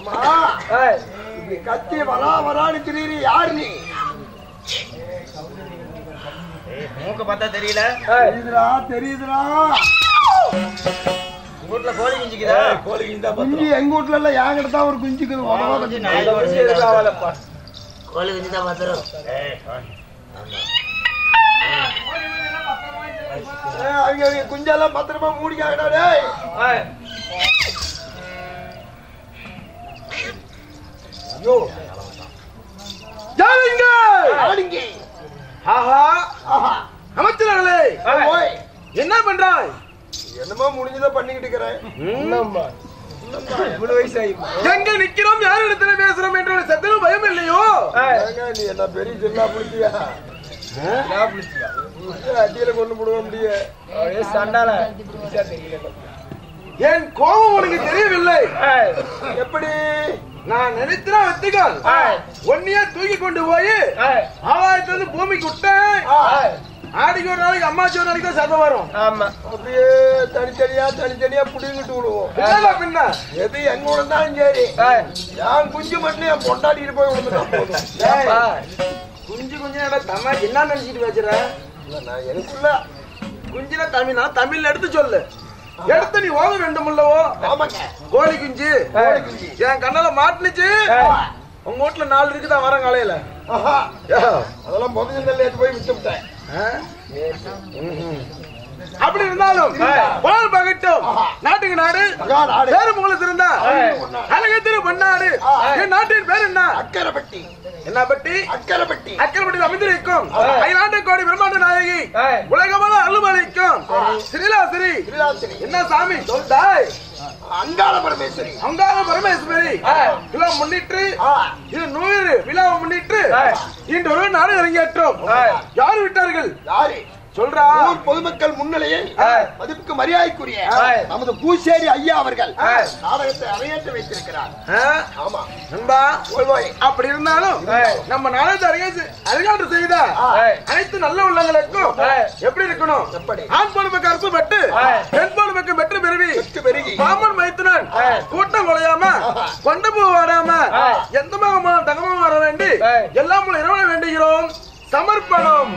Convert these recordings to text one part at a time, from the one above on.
ஆமா ஏய், இப்படி கத்தி வரா வரான்னு திடீர் யார் நீ மூக்க பார்த்தா தெரியல ஏய், தெரியுதுடா தெரியுதுடா உங்க வீட்டுல கோழி குஞ்சிக்குதா கோழி கிஞ்சா குஞ்சு எங்க வீட்ல எல்லாம் என்கிட்ட தான் ஒரு குஞ்சுக்குது உடம்பா குஞ்சு கட்டி. நாய் இந்த வருஷம் எதுக்கு ஆகலப்பா கோழி குஞ்சு தான் பத்திரம் ஏய், அவங்க அவங்க குஞ்செல்லாம் பத்திரமா மூடிக்காங்கடா டேய் ஏய், ஐயோ யாருங்க ஆடுங்க ஆஹா ஆஹா அமைச்சர்களே ஏய், ஓய் என்ன பண்றாய் என்னமோ முடிஞ்சதை பண்ணிக்கிட்டு இருக்கிறேன் என்னம்மா இவ்வளவு வயசாயிமா எங்க நிக்கிறோம் யார் இடத்துல பேசுறோம் என்ற ஒரு சத்தமும் பயம் இல்லையோ ஏங்க, நீ என்ன பெரிய சின்ன புளிச்சியா அடியில கொண்டு போடுவ முடியும் சண்டால என் கோபம் உனக்கு தெரியவில்லை எப்படி நான் நினைத்தா வெத்துக்கால் ஒன்னையே தூக்கி கொண்டு போய் ஆகாயத்துல இருந்து பூமிக்கு விட்டேன் ஆடிக்கு ஒரு நாளைக்கு அம்மாச்சி ஒரு நாளைக்கு தான் சதம் வரும் ஆமா அப்படியே தனித்தனியா தனித்தனியா புடிங்கிட்டு விடுவோம் என்னடா பின்ன எது எங்க விழுந்தாலும் சரி ஏய், என் குஞ்சு மட்டும் என் பொண்டாட்டிட்டு போய் விழுந்துட்டா போதும் ஏப்பா, குஞ்சு குஞ்சு என்னடா தமிழ் என்ன நினைச்சிட்டு வச்சுற இல்ல, நான் எனக்குள்ள குஞ்சுனா தமிழ்னா தமிழ்ல எடுத்து சொல்லு எடுத்து நீ ஓத வேண்டும் அல்லவோ ஆமாங்க கோழி குஞ்சு கோழி குஞ்சு. என் கண்ணால மாட்டுனுச்சு உங்க வீட்டுல நாலு இருக்குதா வரேன் காலையில ஆஹா அதெல்லாம் முதல் நெல் ஏற்றி போய் விட்டு விட்டேன் ஆ? ம்ஹும். அப்படி இருந்தாலும் பால் பகட்டும் நாட்டுக்கு நாடு மகா நாடு பேரு உங்களுக்கு இருந்தா அழகத்திரு பொன்னாடு என் நாட்டின் பேர் என்ன அக்கரைப்பட்டி என்ன பட்டி அக்கரைப்பட்டி அக்கல்பட்டியில் அமைந்திருக்கும் அகிலாண்ட கோடி பிரம்மாண்ட நாயகி ஏய். உலகமான அருள்மளிக்கும் ஸ்ரீலாசிரி திருலாத்திரி என்ன சாமி சொல்தாய் அங்காள பரமேஸ்வரி அங்காள பரமேஸ்வரி விழா முன்னிட்டு ஆ, இது நூறு விழாவை முன்னிட்டு இன்று ஒரு நாடு அரங்கேற்றோம் யார் விட்டார்கள் யாரு சொல்றா ஊர் பொதுமக்கள் முன்னிலையில் மதிப்புக்கு மரியாதைக்குரிய ஏய். நமது பூசேரி ஐயா அவர்கள் நாடகத்தை அரங்கேற்ற வைத்திருக்கிறார் ஆ? ஆமா நண்பா போய் போய் அப்படி இருந்தாலும் நம்ம நாடகத்தை அரங்கே அரங்காட்டம் செய்த ஏய். அனைத்து நல்ல உள்ளங்களுக்கும் ஏய். எப்படி இருக்கணும் எப்படி? ஆண் பொழுமைக்கு அறுப்பு பட்டு பெண் பொழுமைக்கு பெற்று பெருவி வெற்றி பெருகி பாமன் மைத்துனன் கூட்டம் குலையாம கொண்டு பூ வாடாம எந்த மகமான தங்கமாக வர வேண்டி ஏய். எல்லாம் உள்ள இறைவனை வேண்டுகிறோம் சமர்ப்பணம்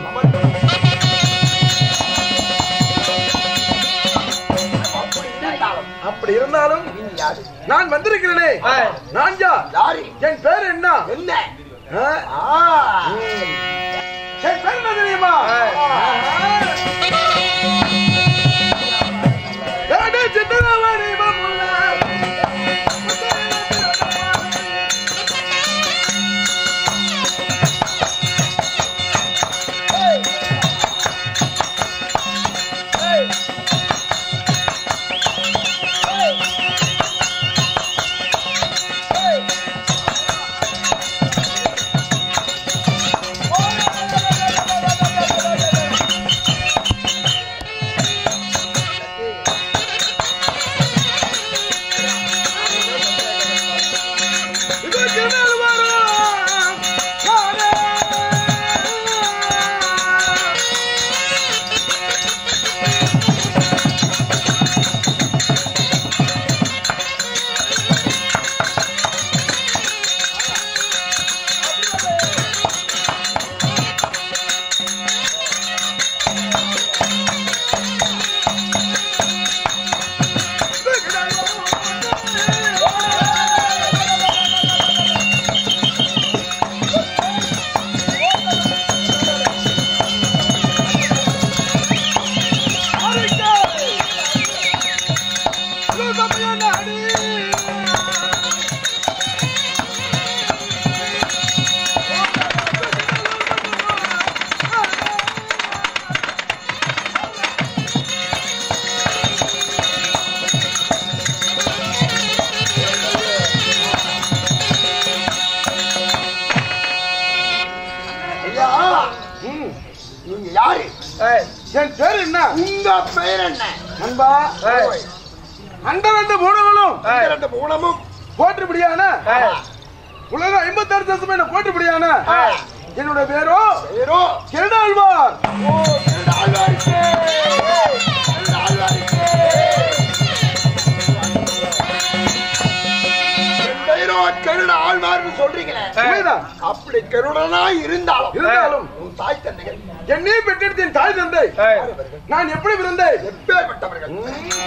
அப்படி இருந்தாலும் நீ யாரு நான் வந்திருக்கிறேனே ஏய். நான் யார் யாரு என் பேர் என்ன என்ன ஆ? ஆ, என் பேர் என்ன தெரியுமா ஏடே சித்தராமணி மாமுல்லா. இது திருநெல் வரும். நானே. ஐயா ம். நீங்க யாரு ஏய், என் பேர் என்ன உங்க பெயர் என்ன நண்பா ஏய், அந்த ரெண்டு மூணங்களும் இந்த ரெண்டு ஊனமும் போற்றுபடியான ஏய், உலக ஐம்பத்தாறு தசம் என்ன போற்றுபடியான என்னோட பேரோ பேரோ கிருடாழ்வார் ஓ திருடாழ்வாருக்கு திருடாழ்வாருக்கு என் பெயரோ கருண ஆழ்வார்னு சொல்றீங்களே உண்மைதான் அப்படி கருணனா இருந்தாலும் இருந்தாலும் உன் தாய் தந்தைகள் என்னையே பெற்றெடுத்த என் தாய் தந்தை நான் எப்படி பிறந்தேன் எப்பேற்பட்டவர்கள்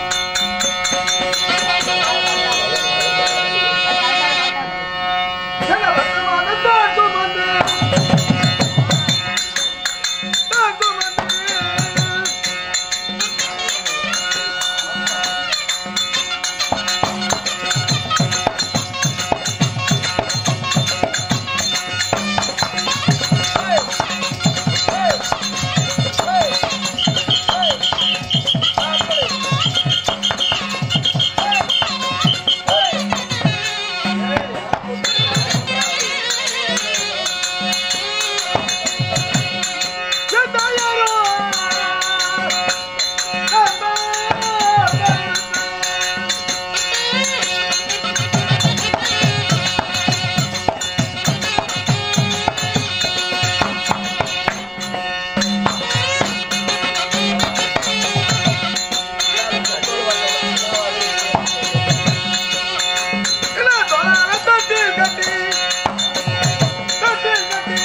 என்ன பத்திரமாக தான் சுமந்து தான் சுமந்து என் தாயாரோ அம்மா என்ன தொடாத தொட்டில் கட்டி தொட்டில் கட்டி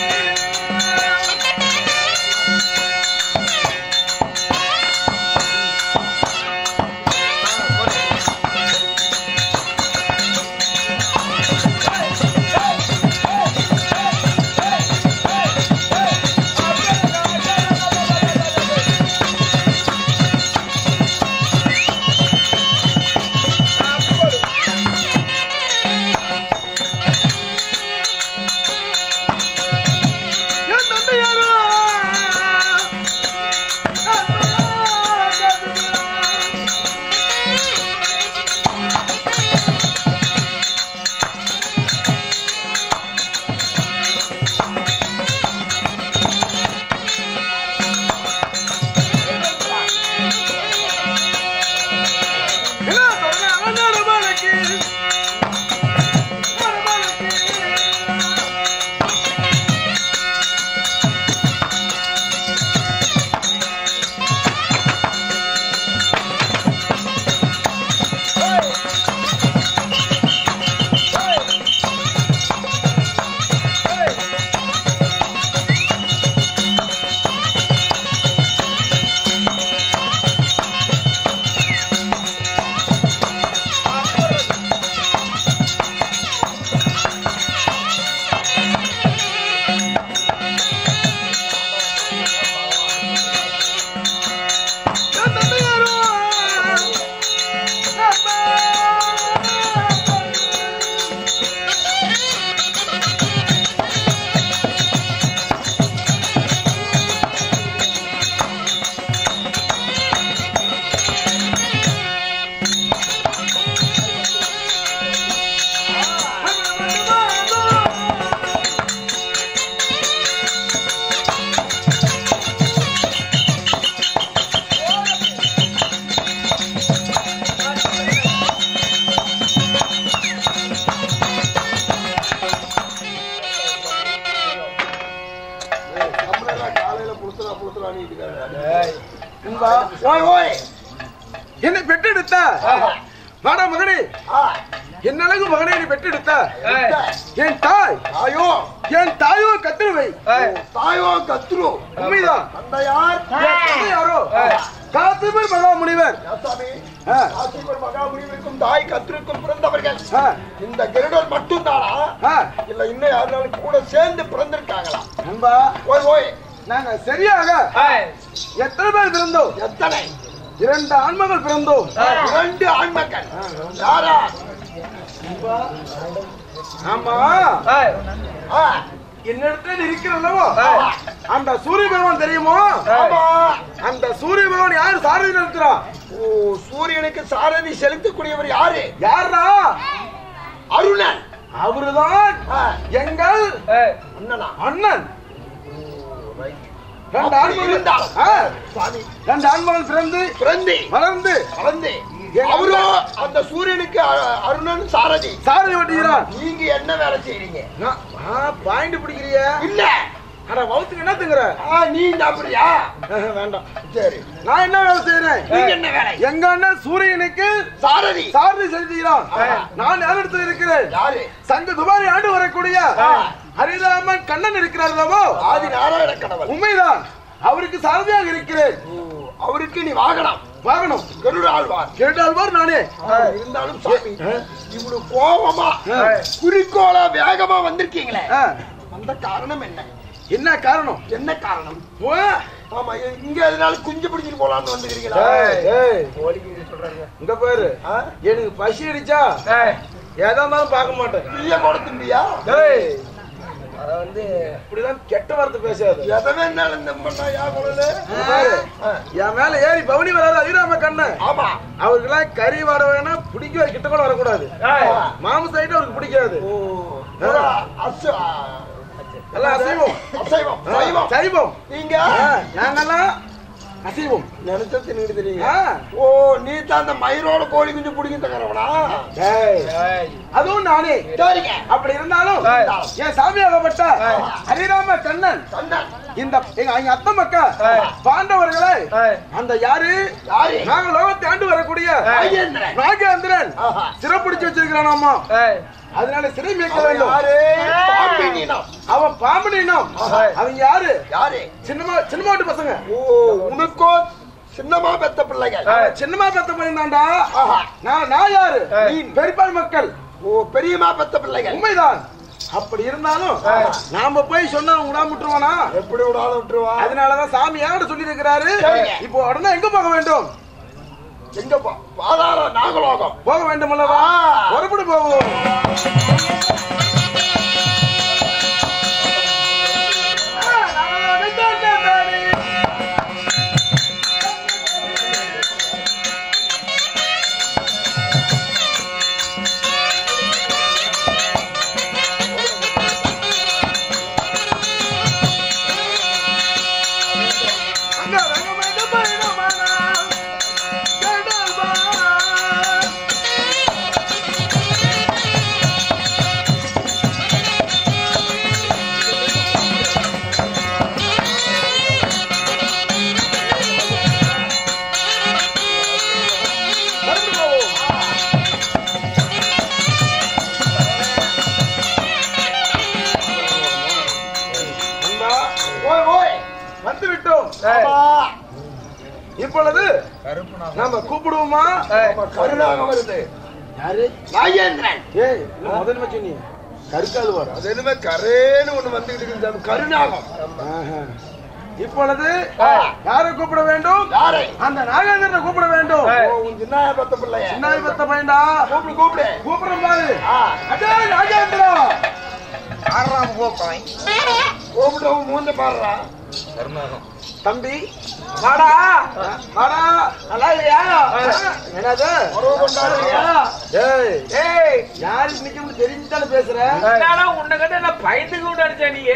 என் தந்தையாரோ என்ன சொல்ற நடமலக்கு நடமலக்கு என் தந்தையாரோ காலையில புளுத்துறா புளுத்துறான்னு நண்பா, ஓய் ஓய் என்னை பெற்றெடுத்த வாடா மகனே ஆ, என் அழகு மகனே நீ பெற்றெடுத்த இந்த என் தாய் தாயோ என் தாயோ கத்திருவை தாயோ கத்துரு உண்மைதான் தந்தையார் என் தந்தையாரோ காத்திருமை மகா முனிவர் யாசாமி ஆ, காசிபர் மகாமுனிவருக்கும் தாய் கத்திருக்கும் பிறந்தவர்கள் ஆ, இந்த கருடர் மட்டும்தானா ஆ. இல்ல இன்னும் யாருனாலும் கூட சேர்ந்து பிறந்திருக்காங்களா நண்பா ஓய் ஓய் நாங்க சரியாக எத்தனை பேர் பிறந்தோம் எத்தனை இரண்டு ஆண்மகள் பிறந்தோம் இரண்டு ஆண்மக்கள் யாரா ஆமா ஆ, என்னிடத்தில் இருக்கிறல்லவோ அந்த சூரிய பகவான் தெரியுமோ ஆமா அந்த சூரிய பகவான் யாரு சாரதி இருக்கிறா ஓ சூரியனுக்கு சாரதி செலுத்தக்கூடியவர் யாரு யாரா அருணன் அவருதான் ஆ, எங்கள் அண்ணனா அண்ணன் ரெண்டு அப்படி ஆண்மகள் இருந்தாலும். ஆ, சுவாமி ரெண்டு ஆண்மகள் பிறந்து பிறந்தி வளர்ந்து கலந்து அவரோ அந்த சூரியனுக்கு அ- அருணன் சாரதி சாரதி ஓட்டுகிறார் நீங்க என்ன வேலை செய்றீங்க பாயிண்ட் பிடிக்கிறிய இல்ல அட வவுத்துக்கு என்னத்துங்கிற ஆ, நீ சாப்பிடுறியா வேண்டாம் சரி நான் என்ன வேலை செய்யறேன் நீங்க என்ன வேலை எங்க அண்ணன் சூரியனுக்கு சாரதி சாரதி செலுத்துகிறான் நான் நேரத்தில் இருக்கிறேன் யாரு சங்க துபாரி ஆண்டு வரக்கூடிய ஹரிராமன் கண்ணன் இருக்கிறார் அல்லவோ ஆதி நாராயண கடவுள் உண்மைதான் அவருக்கு சாரதியாக இருக்கிறேன் அவருக்கு நீ வாகனம் வாகனம் கருட ஆழ்வார் கேட்டால்வார் நானே இருந்தாலும் சாமி இவ்வளவு கோபமா குறிக்கோளா வேகமா வந்திருக்கீங்களே ஆ, அந்த காரணம் என்ன என்ன காரணம் என்ன காரணம் ஓ, ஆமா இ- இங்க அதனால குஞ்சு பிடிச்சிட்டு போலாம்னு வந்துக்கிறீங்களா ஏய், ஏய், சொல்றாங்க இங்க பாரு ஆ? எனக்கு பசி அடிச்சா ஏதா இருந்தாலும் பார்க்க மாட்டேன் பிரிய கூட திம்பியா ஏய், அத வந்து இப்படிதான் கெட்ட வார்த்தை பேசாது எதவே இருந்தாலும் இந்த பண்ணா யா குழந்தை இங்க பாரு என் மேல ஏறி பவுனி வராது அதிராம கண்ணன் ஆமா அவருக்கெல்லாம் கறி வாட வேணா பிடிக்க கிட்ட கூட வரக்கூடாது மாமு சைடு அவருக்கு பிடிக்காது ஓ ஒரு அச- எல்லாம் அசைவம் அசைவம் சைவம் சைவம் நீங்க ஆ, நாங்கெல்லாம் அசைவம் நினைச்ச தின்னுட்டு தெரியுங்க ஆ. ஓ நீ தான் அந்த மயிரோட கோழி குஞ்சு பிடிக்க தகரவனா ஏய், அதுவும் நானே சரிங்க அப்படி இருந்தாலும் என் சாமியாகப்பட்ட ஹரிராம கண்ணன் கண்ணன் இந்த எங்க எங்க அத்தை மக்கா பாண்டவர்களை அந்த யாரு யாரு நாங்க லோகத்தை ஆண்டு வரக்கூடிய ராஜேந்திரன் நாகேந்திரன் ஆஹா. சிறப்பிடிச்சு வச்சிருக்கிறான் அம்மா அதனால சிறை மீட்க அவன் வேண்டும் யாரு பாம்பினினம். அவன் பாம்பனினம் அவன் யாரு யாரு சின்னமா சின்னமாட்டு பசங்க ஓ உனக்கோ சின்னமா பெத்த பிள்ளைகள் அவன் சின்னமா பெத்த பண்ணியிருந்தான்டா ஆஹா. நான் நான் யாரு நீ பெரியப்பாள் மக்கள் ஓ பெரியமா பெத்த பிள்ளைகள் உண்மைதான் அப்படி இருந்தாலும் நாம போய் சொன்னா உங்களா முட்டுருவானா எப்படி விடாலும் விட்டுருவா அதனாலதான் சாமி யாரோட சொல்லி இருக்கிறாரு சரிங்க. இப்போ உடனே எங்க போக வேண்டும் எங்க பா- பாதாள நாகலோகம் போக வேண்டும் அல்லவா ஆ. புறப்பட்டு போவோம் அங்க ரங்கமேடு பயணமானா, கடல் வான். கடந்து போவோம். நண்பா, ஓய் ஓய் வந்து விட்டோம் ஆமா. இப்பொழுது நாம கூப்பிடுவோமா ஆமா, கருணாகம் வருது யாரு ராஜேந்திரன் ஏய் இன்னும் முதல் வச்சு நீ கருக்காது வர அது என்னமே கரேன்னு ஒண்ணு வந்துகிட்டு இருக்குது கருணாகம் இப்பொழுது ஆ. யாரை கூப்பிட வேண்டும் யாரை அந்த நாகேந்திரனை கூப்பிட வேண்டும் ஓ, உன் சின்ன பெத்த பிள்ளைய சின்ன பத்த பையன்டா கூப்பிடு கூப்பிடு கூப்பிடுறோம் பாரு ஆ. அடே நாகேந்திரா கூப்பிட்டு உன் மூஞ்ச பாடுறா தம்பி வாடா வாடா நல்லா இல்லையா என்னது உறவு கொண்டாடுறியா ஏய் ஏய் யாரு நிக்க தெரிஞ்சுதானே பேசுற உன்னை கட்ட நான் பயந்துக்கு விட்டு அடிச்சேன் நீ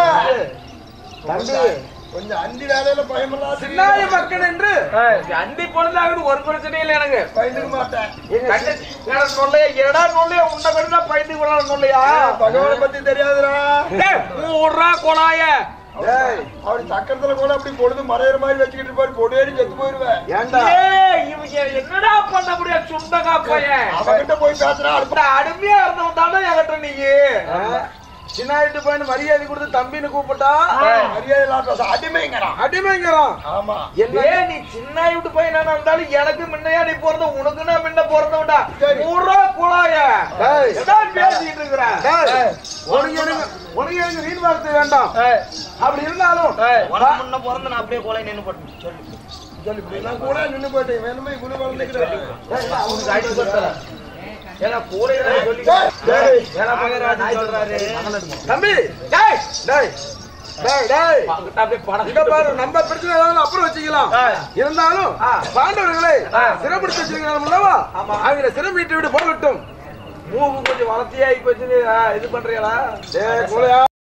தம்பி கொஞ்சம் அந்தி வேலையில பயமில்லாத சின்னாய மக்கள் என்று அந்தி பொழுதாகுது ஒரு பிரச்சனை இல்லை எனக்கு பயந்துக்க மாட்டேன் எங்க கண்டு என்னடா நொல்லையா என்னடா நொல்லையா உன்னை கண்டு நான் பயந்து விடல நொல்லையா பகவானை பத்தி தெரியாதுடா டேய், மூடுறா கொலாய ஏய் அவர் சக்கரத்துல கூட அப்படி பொழுது மறையிற மாதிரி வச்சுக்கிட்டு இருப்பாரு கொடியேறி செத்து போயிருவேன் ஏன்டா ஏய், இவங்க என்னடா பண்ண முடியும் சுண்டகா பையன் அவகிட்ட போய் பேசுறா அடுப்ப இப்ப அருமையா இருந்தவன் தானே என்கிட்ட நீ சின்னாயிட்டு போயின்னு மரியாதை கொடுத்து தம்பின்னு கூப்பிட்டா மரியாதை இல்லாம பேச அடிமைங்கிறான் அடிமைங்கிறான் ஆமா என்ன ஏய், நீ சின்ன விட்டு பையனா இருந்தாலும் எனக்கு முன்னையா நீ பிறந்த உனக்கு நான் முன்ன பிறந்தவன்டா சரி. மூடுறா குழாய டேய். என்ன பேசிட்டு இருக்கிற டேய், உனக்கு எனக்கு உனக்கு எனக்கு வீண் வார்த்தை வேண்டாம் அப்படி இருந்தாலும் உனக்கு முன்ன பிறந்த நான் அப்படியே கொலை நின்னு போட்டு சொல்லு சொல்லி இப்படி நான் கூட நின்னு போயிட்டேன் வேணுமே இவனு வளர்ந்துக்கிறேன் அவனுக்கு அடி கொடுத்தல ஏன்னா கூட சொல்லி டேய், ஏன்னா மகராஜ் சொல்றாரு தம்பி டேய் டேய் டேய் டேய் அவங்கிட்ட அப்படியே பணம் இங்க பாரு நம்ம பிரச்சனை ஏதாவது அப்புறம் வச்சுக்கலாம் ஆ. இருந்தாலும் பாண்டவர்களை ஆ. சிறப்பிடித்து வச்சிருக்கிறாங்க அல்லவா அவங்களை சிறம் வீட்டு விட்டு போகட்டும் மூக்கு கொஞ்சம் வளர்த்தியா இப்ப வச்சு, ஆ, இது பண்றீங்களா டேய், கோழையா.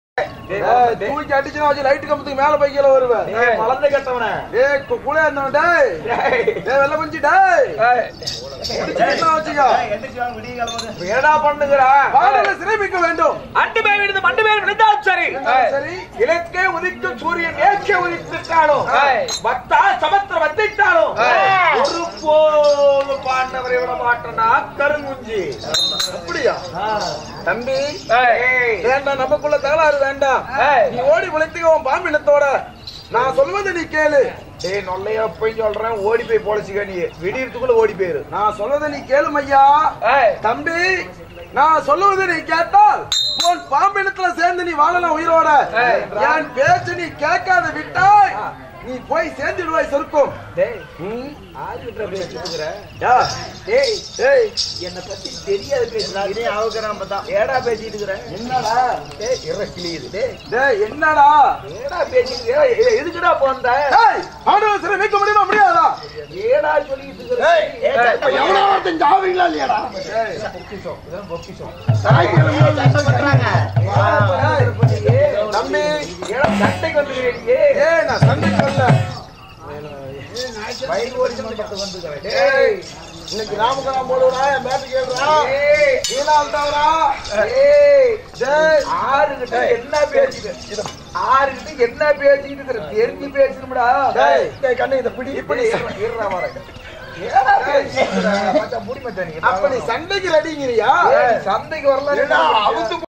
ஏய், தூக்கி அடிச்சுனா வச்சு லைட் கம்பத்துக்கு மேல போய் கீழே வருவேன் ஏய், வளர்ந்து கட்டவன ஏய் கு- கூட இருந்தவன் டேய் டேய் வெள்ள பஞ்சி டேய் முடிச்சுக்கிட்டா வச்சுக்கோ என்னடா பண்ணுகிறா பாடல சிறைமிக்க வேண்டும் அண்டு மேல் விழுந்து மண்டு மேல் விழுந்தாலும் சரி சரி இலக்கே உதிக்கும் சூரியன் மேற்கே உதித்திருக்காலும் ஏய். வத்தா சமுத்திரம் வந்திட்டாலும் ஏய். ஒரு போது பாண்டவரை விட மாட்டேனா கருங்குஞ்சி அப்படியா தம்பி ஏய். வேண்டாம் நமக்குள்ள தகராறு வேண்டாம் ஏய். நீ ஓடி உழைத்துக்க உன் பாம்பினத்தோட நான் சொல்வதை நீ கேளு டேய் நொல்லையா போய் சொல்றேன் ஓடி போய் பொழைச்சிக்க நீ விடியறதுக்குள்ள ஓடி போயிரு நான் சொல்வதை நீ கேளு ஐயா தம்பி நான் சொல்லுவதை நீ கேட்டால் உன் பாம்பினத்துல சேர்ந்து நீ வாழலாம் உயிரோட ஏய். என் பேச்சு நீ கேட்காத விட்டாய் நீ போய் சேர்ந்துடுவாய் சொருக்கும் டேய் ம்? ஆளுகிட்ட பேசிட்டு இருக்கிற யா. டேய் ஏய் என்னை பத்தி தெரியாது பேசுறா இதே அவகராம தான் ஏடா பேசிட்டு இருக்கிற என்னடா டேய் இற கிளியுது டேய் டேய் என்னடா ஏடா பேசிட்டு இருக்கிற? ஏய், எதுக்குடா போந்த ஏய் ஆண்டவன் சிறை மீட்க முடியுமா முடியாதா ஏடா சொல்லிட்டு இருக்கிற இப்ப எவ்வளவு ஒருத்தன் ஜாவீங்களா இல்லையாடா ஏய், தாய்க்கிழமையில சண்டை கட்டுறாங்க தம்பி ஏடா சண்டைக்கு வந்துக்கிறீங்க ஏய் நான் சண்டைக்கு வரல வயிறு ஓடிச்சு பத்து வந்துக்கிறேன் ஏய் இன்னைக்கு ராமகரா போடுவா என் பேட்டு கேடுறா ஏய் வீணால்தாவரா ஏய் டேய் ஆறுகிட்ட என்ன பேசிட்டு ஆறுகிட்ட என்ன பேசிட்டு இருக்கிற தெரிஞ்சு பேசணும்டா டேய் டேய் கண்ணு இத பிடி இப்படி இப்படி இருறா வரேன் ஏடா பேசிட்டு இருக்கிற? மச்சான், முடி மச்சான் நீ. அப்ப நீ சண்டைக்கு ரெடிங்கிறியா ஏய், சந்தைக்கு வரலாம் ஏடா, அவுத்து